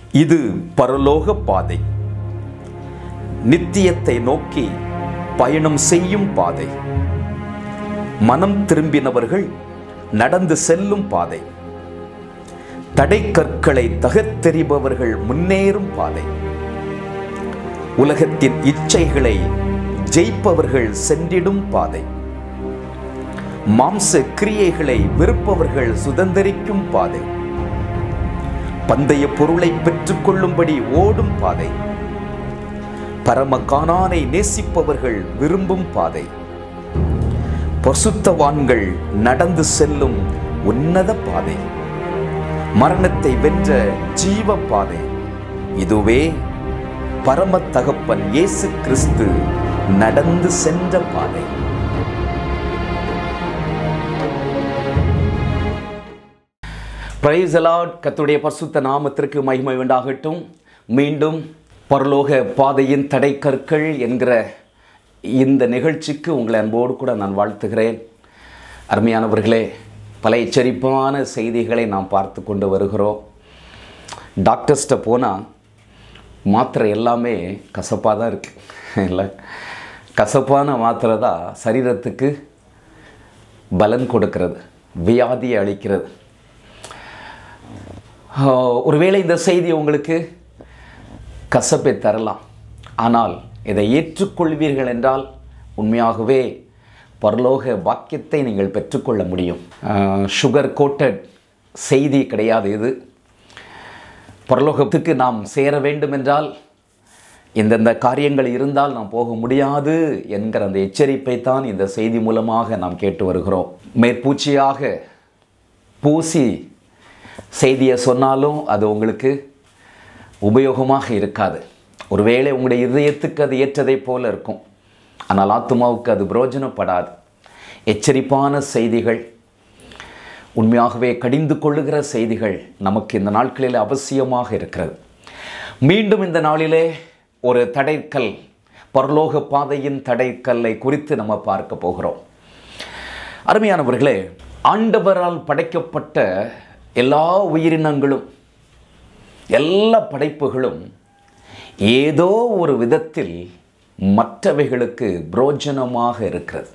இது பரலோக பாதை நித்தியத்தை நோக்கி பயணம் செய்யும் பாதை மனம் திரும்பினவர்கள் நடந்து செல்லும் பாதை தடைக்கற்களை தகத்தெறிபவர்கள் முன்னேறும் பாதை உலகத்தின் இச்சைகளை ஜெயிப்பவர்கள் சென்றிடும் பாதை மாம்ச கிரியைகளை வெறுப்பவர்கள் சுதந்திரிக்கும் பாதை பந்தய பொருளை பெற்றுக்கொள்ளும்படி ஓடும் பாதை பரம காணானை நேசிப்பவர்கள் விரும்பும் பாதை பசுத்தவான்கள் நடந்து செல்லும் உன்னத பாதை மரணத்தை வென்ற ஜீவ பாதை இதுவே பரம தகப்பன் இயேசு கிறிஸ்து நடந்து சென்ற பாதை பிரைஸ் அலாட் கத்துடைய பரிசுத்த நாமத்திற்கு மகிமை உண்டாகட்டும் மீண்டும் பரலோக பாதையின் தடைக்கற்கள் என்கிற இந்த நிகழ்ச்சிக்கு உங்களை அன்போடு கூட நான் வாழ்த்துகிறேன் அருமையானவர்களே பல எச்சரிப்பான செய்திகளை நாம் பார்த்து கொண்டு வருகிறோம் டாக்டர்ஸ்கிட்ட போனால் மாத்திரை எல்லாமே கசப்பாக தான் இருக்குது இல்லை கசப்பான மாத்திரை தான் சரீரத்துக்கு பலன் கொடுக்கிறது வியாதியை அளிக்கிறது ஆஹ், ஒருவேளை இந்த செய்தி உங்களுக்கு கசப்பை தரலாம் ஆனால் இதை ஏற்றுக்கொள்வீர்கள் என்றால் உண்மையாகவே பரலோக வாக்கியத்தை நீங்கள் பெற்றுக்கொள்ள முடியும் சுகர் கோட்டட் செய்தி கிடையாது இது பரலோகத்துக்கு நாம் சேர வேண்டும் என்றால் இந்தந்த காரியங்கள் இருந்தால் நாம் போக முடியாது என்கிற அந்த எச்சரிப்பை தான் இந்த செய்தி மூலமாக நாம் கேட்டு வருகிறோம் மேற்பூச்சியாக பூசி செய்தியை சொன்னாலும் அது உங்களுக்கு உபயோகமாக இருக்காது ஒருவேளை உங்களுடைய இதயத்துக்கு அது ஏற்றதைப் போல இருக்கும் ஆனால் ஆத்மாவுக்கு அது பிரயோஜனப்படாது எச்சரிப்பான செய்திகள் உண்மையாகவே கடிந்து கொள்ளுகிற செய்திகள் நமக்கு இந்த நாட்களில் அவசியமாக இருக்கிறது மீண்டும் இந்த நாளிலே ஒரு தடைக்கல் பரலோக பாதையின் தடைக்கல்லை குறித்து நம்ம பார்க்க போகிறோம் அருமையானவர்களே ஆண்டவரால் படைக்கப்பட்ட எல்லா உயிரினங்களும் எல்லா படைப்புகளும் ஏதோ ஒரு விதத்தில் மற்றவைகளுக்கு புரோஜனமாக இருக்கிறது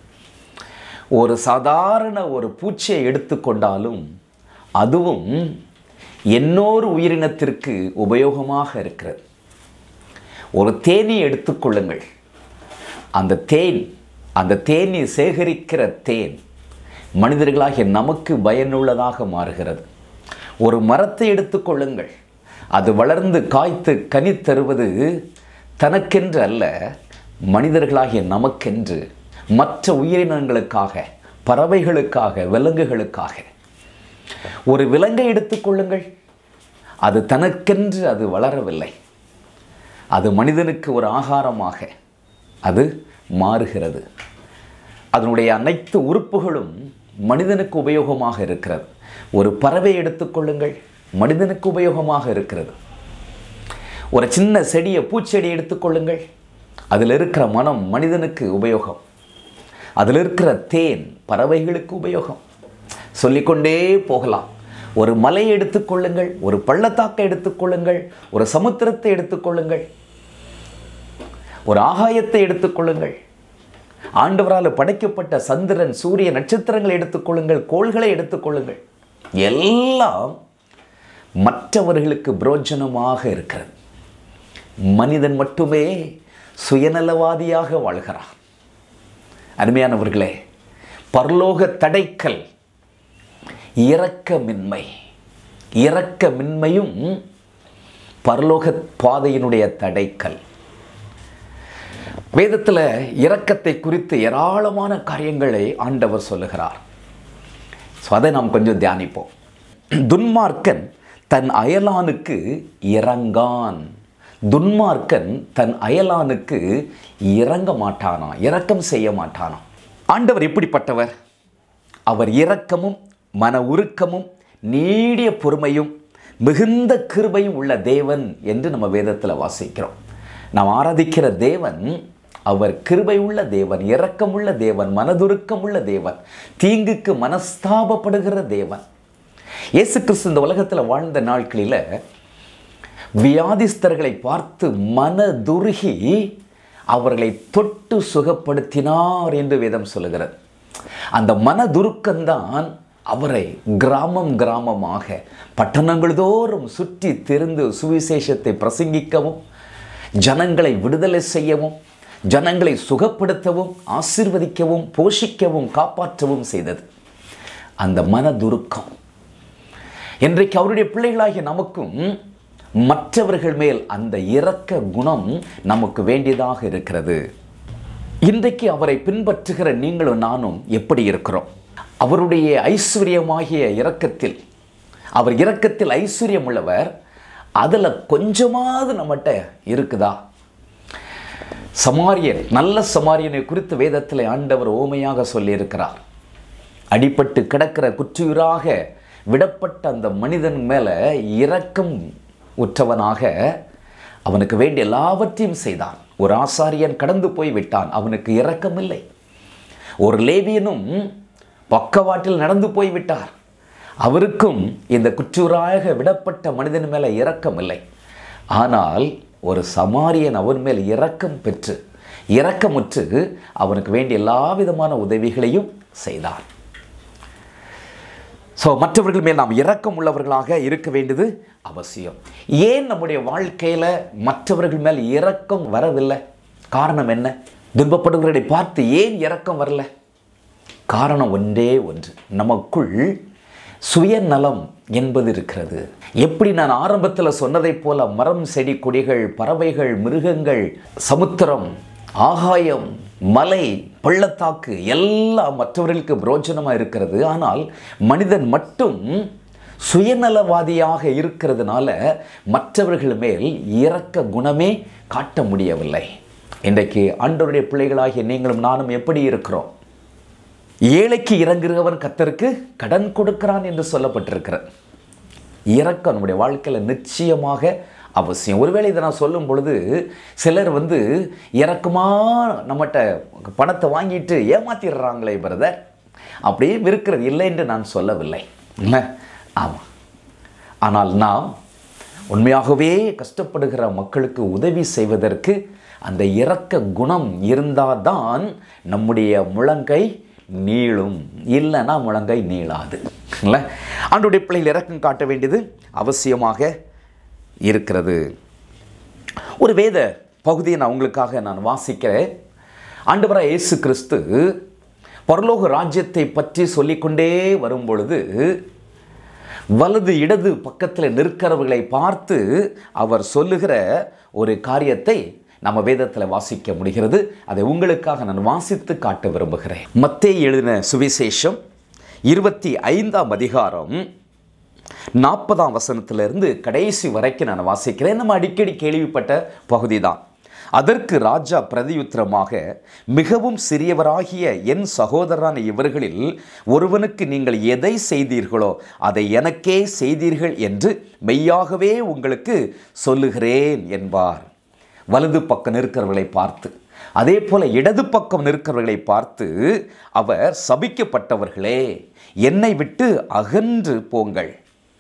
ஒரு சாதாரண ஒரு பூச்சியை எடுத்துக்கொண்டாலும் அதுவும் இன்னொரு உயிரினத்திற்கு உபயோகமாக இருக்கிறது ஒரு தேனி எடுத்துக்கொள்ளுங்கள் அந்த தேன் அந்த தேனி சேகரிக்கிற தேன் மனிதர்களாகிய நமக்கு பயனுள்ளதாக மாறுகிறது ஒரு மரத்தை எடுத்துக்கொள்ளுங்கள் அது வளர்ந்து காய்த்து கனி தருவது தனக்கென்று அல்ல மனிதர்களாகிய நமக்கென்று மற்ற உயிரினங்களுக்காக பறவைகளுக்காக விலங்குகளுக்காக ஒரு விலங்கை எடுத்துக்கொள்ளுங்கள் அது தனக்கென்று அது வளரவில்லை அது மனிதனுக்கு ஒரு ஆகாரமாக அது மாறுகிறது அதனுடைய அனைத்து உறுப்புகளும் மனிதனுக்கு உபயோகமாக இருக்கிறது ஒரு பறவை எடுத்துக்கொள்ளுங்கள் மனிதனுக்கு உபயோகமாக இருக்கிறது ஒரு சின்ன செடியை பூச்செடி எடுத்துக்கொள்ளுங்கள் அதில் இருக்கிற மனம் மனிதனுக்கு உபயோகம் அதில் இருக்கிற தேன் பறவைகளுக்கு உபயோகம் சொல்லிக்கொண்டே போகலாம் ஒரு மலையை எடுத்துக்கொள்ளுங்கள் ஒரு பள்ளத்தாக்கை எடுத்துக்கொள்ளுங்கள் ஒரு சமுத்திரத்தை எடுத்துக்கொள்ளுங்கள் ஒரு ஆகாயத்தை எடுத்துக்கொள்ளுங்கள் ஆண்டவரால் படைக்கப்பட்ட சந்திரன் சூரிய நட்சத்திரங்களை எடுத்துக்கொள்ளுங்கள் கோள்களை எடுத்துக்கொள்ளுங்கள் எல்லாம் மற்றவர்களுக்கு புரோஜனமாக இருக்கிறது மனிதன் மட்டுமே சுயநலவாதியாக வாழ்கிறான் அருமையானவர்களே பரலோக தடைக்கல் இரக்கமின்மை இரக்கமின்மையும் பரலோக பாதையினுடைய தடைக்கல் வேதத்தில் இரக்கத்தை குறித்து ஏராளமான காரியங்களை ஆண்டவர் சொல்லுகிறார் ஸோ அதை நாம் கொஞ்சம் தியானிப்போம் துன்மார்க்கன் தன் அயலானுக்கு இறங்கான் துன்மார்க்கன் தன் அயலானுக்கு இறங்க மாட்டானா இரக்கம் செய்ய மாட்டானா ஆண்டவர் எப்படிப்பட்டவர் அவர் இரக்கமும் மன உருக்கமும் நீடிய பொறுமையும் மிகுந்த கிருபையும் உள்ள தேவன் என்று நம்ம வேதத்தில் வாசிக்கிறோம் நாம் ஆராதிக்கிற தேவன் அவர் கிருபை உள்ள தேவன் இரக்கமுள்ள தேவன் மனதுருக்கமுள்ள தேவன் தீங்குக்கு மனஸ்தாபப்படுகிற தேவன் இயேசு கிறிஸ்து இந்த உலகத்தில் வாழ்ந்த நாட்களில் வியாதிஸ்தர்களை பார்த்து மனதுருகி அவர்களை தொட்டு சுகப்படுத்தினார் என்று வேதம் சொல்லுகிறது அந்த மனதுருக்கம்தான் அவரை கிராமம் கிராமமாக பட்டணங்கள் தோறும் சுற்றி திரிந்து சுவிசேஷத்தை பிரசங்கிக்கவும் ஜனங்களை விடுதலை செய்யவும் ஜனங்களை சுகப்படுத்தவும் ஆசீர்வதிக்கவும் போஷிக்கவும் காப்பாற்றவும் செய்தது அந்த மனதுருக்கம் இன்றைக்கு அவருடைய பிள்ளைகளாகிய நமக்கும் மற்றவர்கள் மேல் அந்த இரக்க குணம் நமக்கு வேண்டியதாக இருக்கிறது இன்றைக்கு அவரை பின்பற்றுகிற நீங்களும் நானும் எப்படி இருக்கிறோம் அவருடைய ஐஸ்வர்யமாகிய இரக்கத்தில் அவர் இரக்கத்தில் ஐஸ்வர்யம் உள்ளவர் அதில் கொஞ்சமாவது நம்மகிட்ட இருக்குதா சமாரியன் நல்ல சமாரியனை குறித்து வேதத்தில் ஆண்டவர் ஓமையாக சொல்லியிருக்கிறார் அடிபட்டு கிடக்கிற குற்றுயிராக விடப்பட்ட அந்த மனிதன் மேலே இரக்கம் உற்றவனாக அவனுக்கு வேண்டிய எல்லாவற்றையும் செய்தான் ஒரு ஆசாரியன் கடந்து போய் விட்டான் அவனுக்கு இரக்கம் இல்லை ஒரு லேவியனும் பக்கவாட்டில் நடந்து போய் விட்டார் அவருக்கும் இந்த குற்றூராக விடப்பட்ட மனிதன் மேலே இரக்கம் இல்லை ஆனால் ஒரு சமாரியன் அவன் மேல் இரக்கம் பெற்று இரக்கமுற்று அவனுக்கு வேண்டிய எல்லா விதமான உதவிகளையும் செய்தான் ஸோ மற்றவர்கள் மேல் நாம் இரக்கம் உள்ளவர்களாக இருக்க வேண்டியது அவசியம் ஏன் நம்முடைய வாழ்க்கையில் மற்றவர்கள் மேல் இரக்கம் வரவில்லை காரணம் என்ன துன்பப்படுகிறவர்களை பார்த்து ஏன் இரக்கம் வரல காரணம் ஒன்றே ஒன்று நமக்குள் சுயநலம் என்பது இருக்கிறது எப்படி நான் ஆரம்பத்தில் சொன்னதைப் போல மரம் செடி கொடிகள் பறவைகள் மிருகங்கள் சமுத்திரம் ஆகாயம் மலை பள்ளத்தாக்கு எல்லாம் மற்றவர்களுக்கு பிரோஜனமாக இருக்கிறது ஆனால் மனிதன் மட்டும் சுயநலவாதியாக இருக்கிறதுனால மற்றவர்கள் மேல் இரக்க குணமே காட்ட முடியவில்லை இன்றைக்கு ஆண்டவருடைய பிள்ளைகளாகிய நீங்களும் நானும் எப்படி இருக்கிறோம் ஏழைக்கு இறங்குகிறவன் கத்தருக்கு கடன் கொடுக்கிறான் என்று சொல்லப்பட்டிருக்கிறார் இரக்கம் நம்முடைய வாழ்க்கையில் நிச்சயமாக அவசியம் ஒருவேளை இதை நான் சொல்லும் பொழுது சிலர் வந்து இறக்கமாக நம்மகிட்ட பணத்தை வாங்கிட்டு ஏமாத்திடுறாங்களே பிரதர் அப்படியே இருக்கிறது இல்லை என்று நான் சொல்லவில்லை இல்லை ஆமாம் ஆனால் நாம் உண்மையாகவே கஷ்டப்படுகிற மக்களுக்கு உதவி செய்வதற்கு அந்த இரக்க குணம் இருந்தால் தான் நம்முடைய முழங்கை நீளும் இல்லைன்னா முழங்கை நீளாது இல்லை ஆண்டுடைய பிள்ளைகள் இறக்கம் காட்ட வேண்டியது அவசியமாக இருக்கிறது ஒரு வேத பகுதியை நான் உங்களுக்காக நான் வாசிக்கிறேன் ஆண்டவராக இயேசு கிறிஸ்து பரலோக ராஜ்யத்தை பற்றி சொல்லிக்கொண்டே வரும் பொழுது வலது இடது பக்கத்தில் நிற்கிறவர்களை பார்த்து அவர் சொல்லுகிற ஒரு காரியத்தை நம்ம வேதத்தில் வாசிக்க முடிகிறது அதை உங்களுக்காக நான் வாசித்து காட்ட விரும்புகிறேன் மத்தே எழுதின சுவிசேஷம் இருபத்தி ஐந்தாம் அதிகாரம் நாற்பதாம் வசனத்திலிருந்து கடைசி வரைக்கும் நான் வாசிக்கிறேன் நம்ம அடிக்கடி கேள்விப்பட்ட பகுதி தான் அதற்கு ராஜா பிரதியுத்தரமாக மிகவும் சிறியவராகிய என் சகோதரரான இவர்களில் ஒருவனுக்கு நீங்கள் எதை செய்தீர்களோ அதை எனக்கே செய்தீர்கள் என்று மெய்யாகவே உங்களுக்கு சொல்லுகிறேன் என்பார் வலது பக்கம் நிற்கிறவர்களை பார்த்து அதே போல இடது பக்கம் நிற்கிறவர்களை பார்த்து அவர் சபிக்கப்பட்டவர்களே என்னை விட்டு அகன்று போங்கள்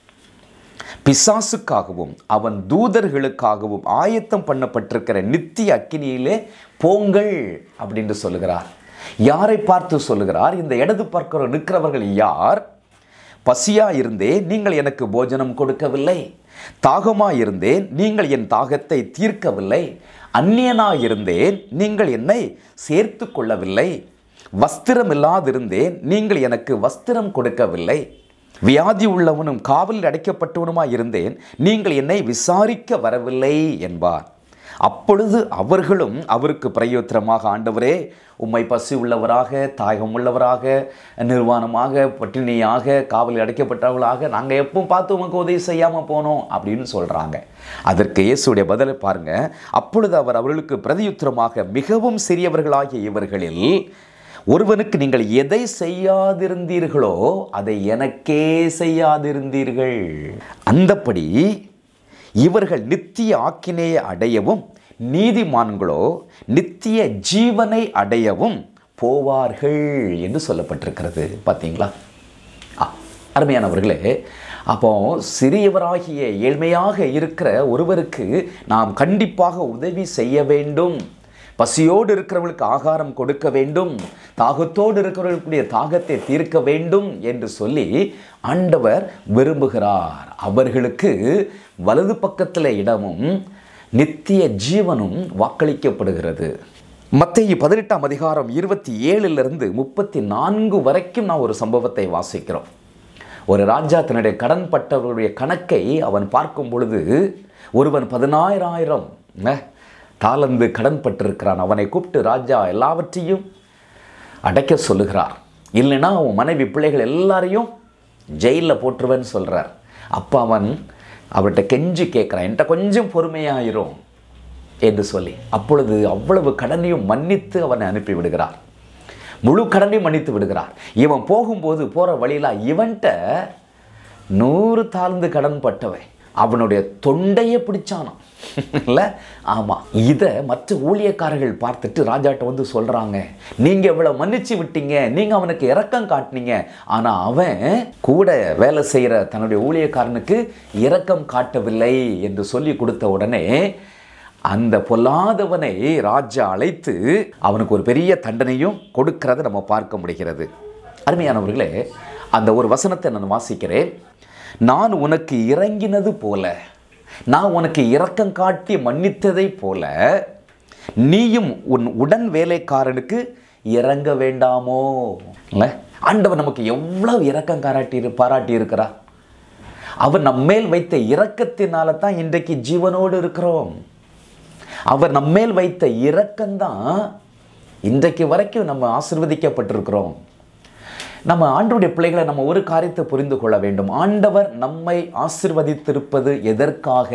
பிசாசுக்காகவும் அவன் தூதர்களுக்காகவும் ஆயத்தம் பண்ணப்பட்டிருக்கிற நித்திய அக்கினியிலே போங்கள் அப்படின்னு சொல்லுகிறார் யாரை பார்த்து சொல்லுகிறார் இந்த இடது பார்க்கிற நிற்கிறவர்கள் யார் பசியா இருந்தேன் நீங்கள் எனக்கு போஜனம் கொடுக்கவில்லை தாகமா இருந்தேன் நீங்கள் என் தாகத்தை தீர்க்கவில்லை அந்நியனா இருந்தேன் நீங்கள் என்னை சேர்த்து கொள்ளவில்லை வஸ்திரம் இல்லாதிருந்தேன் நீங்கள் எனக்கு வஸ்திரம் கொடுக்கவில்லை வியாதி உள்ளவனும் காவலில் அடைக்கப்பட்டவனுமாய் இருந்தேன் நீங்கள் என்னை விசாரிக்க வரவில்லை என்பார் அப்பொழுது அவர்களும் அவருக்கு பிரயோத்திரமாக ஆண்டவரே உம்மை பசி உள்ளவராக தாயகம் உள்ளவராக நிர்வாணமாக பட்டினியாக காவலில் அடைக்கப்பட்டவர்களாக நாங்கள் எப்பவும் பார்த்து உமக்கு உதவி செய்யாமல் போனோம் அப்படின்னு சொல்கிறாங்க அதற்கு இயேசுடைய பதிலை பாருங்க அப்பொழுது அவர் அவர்களுக்கு பிரதியுத்திரமாக மிகவும் சிறியவர்களாகிய இவர்களில் ஒருவனுக்கு நீங்கள் எதை செய்யாதிருந்தீர்களோ அதை எனக்கே செய்யாதிருந்தீர்கள் அந்தப்படி இவர்கள் நித்திய ஆக்கினேயை அடையவும் நீதிமான்களோ நித்திய ஜீவனை அடையவும் போவார்கள் என்று சொல்லப்பட்டிருக்கிறது பார்த்தீங்களா ஆ, அருமையானவர்களே அப்போ சிறியவராகிய ஏழ்மையாக இருக்கிற ஒருவருக்கு நாம் கண்டிப்பாக உதவி செய்ய வேண்டும் பசியோடு இருக்கிறவர்களுக்கு ஆகாரம் கொடுக்க வேண்டும் தாகத்தோடு இருக்கிறவர்களுடைய தாகத்தை தீர்க்க வேண்டும் என்று சொல்லி ஆண்டவர் விரும்புகிறார் அவர்களுக்கு வலது பக்கத்தில் இடமும் நித்திய ஜீவனும் வாக்களிக்கப்படுகிறது மத்திய பதினெட்டாம் அதிகாரம் இருபத்தி ஏழிலிருந்து முப்பத்தி நான்கு வரைக்கும் நான் ஒரு சம்பவத்தை வாசிக்கிறோம் ஒரு ராஜா தன்னுடைய கடன் பட்டவர்களுடைய கணக்கை அவன் பார்க்கும் பொழுது ஒருவன் பதினாயிரம் தாளந்து கடன் பட்டிருக்கிறான் அவனை கூப்பிட்டு ராஜா எல்லாவற்றையும் அடைக்க சொல்லுகிறார் இல்லைன்னா அவன் மனைவி பிள்ளைகள் எல்லாரையும் ஜெயிலில் போட்டுருவேன்னு சொல்கிறார் அப்போ அவன் அவர்கிட்ட கெஞ்சி கேட்குறான் என்கிட்ட கொஞ்சம் பொறுமையாயிரும் என்று சொல்லி அப்பொழுது அவ்வளவு கடனையும் மன்னித்து அவனை அனுப்பி விடுகிறார் முழு கடனையும் மன்னித்து விடுகிறார் இவன் போகும்போது போகிற வழியில் இவன்கிட்ட நூறு தாழ்ந்து கடன் பட்டவன் அவனுடைய தொண்டையை பிடிச்சானான் இல்லை ஆமாம் இதை மற்ற ஊழியக்காரர்கள் பார்த்துட்டு ராஜாட்ட வந்து சொல்கிறாங்க நீங்கள் இவ்வளோ மன்னிச்சு விட்டீங்க நீங்கள் அவனுக்கு இரக்கம் காட்டினீங்க ஆனால் அவன் கூட வேலை செய்கிற தன்னுடைய ஊழியக்காரனுக்கு இரக்கம் காட்டவில்லை என்று சொல்லி கொடுத்த உடனே அந்த பொல்லாதவனை ராஜா அழைத்து அவனுக்கு ஒரு பெரிய தண்டனையும் கொடுக்கிறத நம்ம பார்க்க முடிகிறது அருமையானவர்களே அந்த ஒரு வசனத்தை நான் வாசிக்கிறேன் நான் உனக்கு இறங்கினது போல நான் உனக்கு இரக்கம் காட்டி மன்னித்ததைப் போல நீயும் உன் உடன் வேலைக்காரனுக்கு இறங்க வேண்டாமோ இல்லை ஆண்டவர் நமக்கு எவ்வளவு இரக்கம் காராட்டி பாராட்டி இருக்கிறார் அவர் நம்மேல் வைத்த இரக்கத்தினால தான் இன்றைக்கு ஜீவனோடு இருக்கிறோம் அவர் நம்மேல் வைத்த இரக்கம்தான் இன்றைக்கு வரைக்கும் நம்ம ஆசிர்வதிக்கப்பட்டிருக்கிறோம் நம்ம ஆண்டவருடைய பிள்ளைகளை நம்ம ஒரு காரியத்தை புரிந்து கொள்ள வேண்டும் ஆண்டவர் நம்மை ஆசிர்வதித்திருப்பது எதற்காக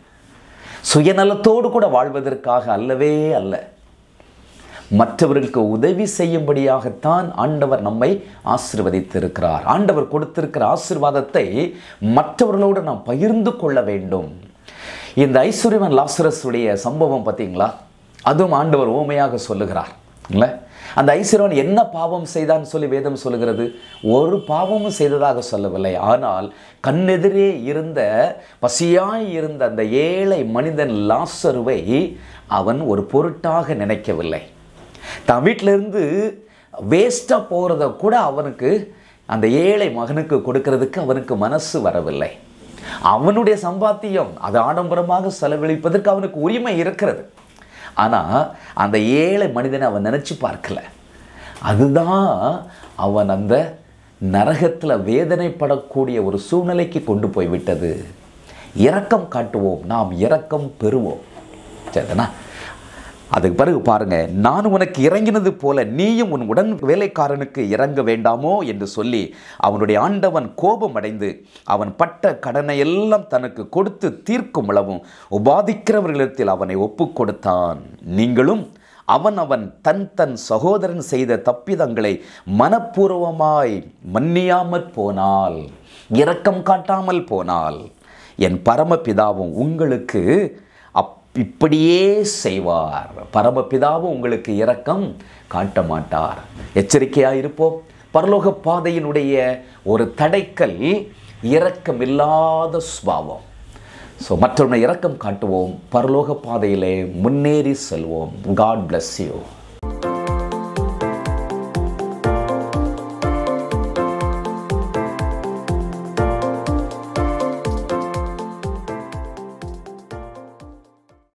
சுயநலத்தோடு கூட வாழ்வதற்காக அல்லவே அல்ல மற்றவர்களுக்கு உதவி செய்யும்படியாகத்தான் ஆண்டவர் நம்மை ஆசிர்வதித்திருக்கிறார் ஆண்டவர் கொடுத்திருக்கிற ஆசிர்வாதத்தை மற்றவர்களோடு நாம் பகிர்ந்து கொள்ள வேண்டும் இந்த ஐஸ்வர்யவன் லாசரஸுடைய சம்பவம் பார்த்தீங்களா அதுவும் ஆண்டவர் ஓமையாக சொல்லுகிறார் இல்லை அந்த ஐஸ்வர்யவன் என்ன பாவம் செய்தான்னு சொல்லி வேதம் சொல்லுகிறது ஒரு பாவமும் செய்ததாக சொல்லவில்லை ஆனால் கண்ணெதிரே இருந்த பசியாய் இருந்த அந்த ஏழை மனிதன் லாசருவை அவன் ஒரு பொருட்டாக நினைக்கவில்லை தான் வீட்டிலிருந்து வேஸ்ட்டாக போகிறத கூட அவனுக்கு அந்த ஏழை மகனுக்கு கொடுக்கறதுக்கு அவனுக்கு மனசு வரவில்லை அவனுடைய சம்பாத்தியம் அது ஆடம்பரமாக செலவழிப்பதற்கு அவனுக்கு உரிமை இருக்கிறது ஆனால் அந்த ஏழை மனிதனை அவன் நினச்சி பார்க்கல அதுதான் அவன் அந்த நரகத்தில் வேதனைப்படக்கூடிய ஒரு சூழ்நிலைக்கு கொண்டு போய் விட்டது இரக்கம் காட்டுவோம் நாம் இரக்கம் பெறுவோம் சரிதானா அதுக்கு பிறகு பாருங்க நான் உனக்கு இறங்கினது போல நீயும் உன் உடன் வேலைக்காரனுக்கு இறங்க வேண்டாமோ என்று சொல்லி அவனுடைய ஆண்டவன் கோபம் அடைந்து அவன் பட்ட கடனை எல்லாம் தனக்கு கொடுத்து தீர்க்கும் அளவும் உபாதிக்கிறவர்களிடத்தில் அவனை ஒப்பு கொடுத்தான் நீங்களும் அவன் அவன் தன் தன் சகோதரன் செய்த தப்பிதங்களை மனப்பூர்வமாய் மன்னியாமற் போனால் இரக்கம் காட்டாமல் போனால் என் பரமபிதாவும் உங்களுக்கு அப் இப்படியே செய்வார் பரமபிதாவும் உங்களுக்கு இரக்கம் காட்ட மாட்டார் எச்சரிக்கையாக இருப்போம் பரலோக பாதையினுடைய ஒரு தடைக்கல் இரக்கமில்லாத சுபாவம் ஸோ மற்றவனை இரக்கம் காட்டுவோம் பரலோக பாதையிலே முன்னேறி செல்வோம் காட் bless யூ